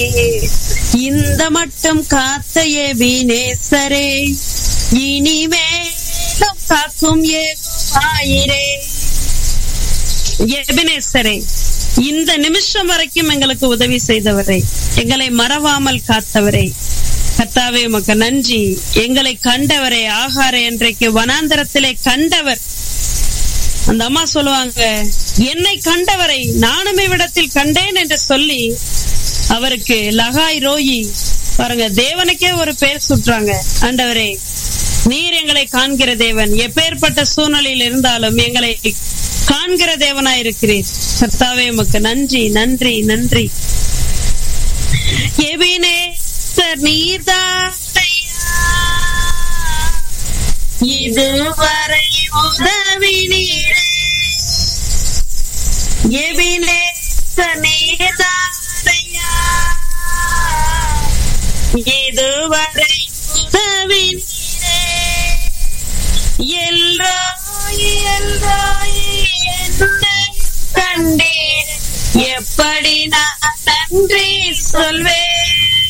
இந்த மட்டும் காத்த எபினேசரே இனிமேலும் காக்கும் ஏகுமாயிரே எபினேசரே இந்த நிமிஷம் வரைக்கும் எங்களுக்கு உதவி செய்தவரே எங்களை மறவாமல் காத்தவரே கர்த்தாவே உமக்கு நன்றி எங்களை கண்டவரே ஆகார இன்றைக்கு வனாந்தரத்திலே கண்டவர் அந்த அம்மா சொல்லுவாங்க என்னை கண்டவரை நானும் இவ்விடத்தில் கண்டேன் என்று சொல்லி அவருக்கு லகாய் ரோயி பாருங்க தேவனுக்கே ஒரு பேர் சுற்றாங்க ஆண்டவரே நீர் எங்களை காண்கிற தேவன் எப்பேற்பட்ட சூழ்நிலையில் இருந்தாலும் எங்களை காண்கிற தேவனாய் இருக்கிறீர் கர்த்தாவே உமக்கு நன்றி நன்றி நன்றி எபினேசர் நீர்தானையா இதுவரை உதவி நீரே எபினேசர் நீர்தானையா இதுவரை உதவி நீரே எல்ரோய் எல்ரோய் என்னை கண்டீர் எப்படி நான் நன்றி சொல்வேன்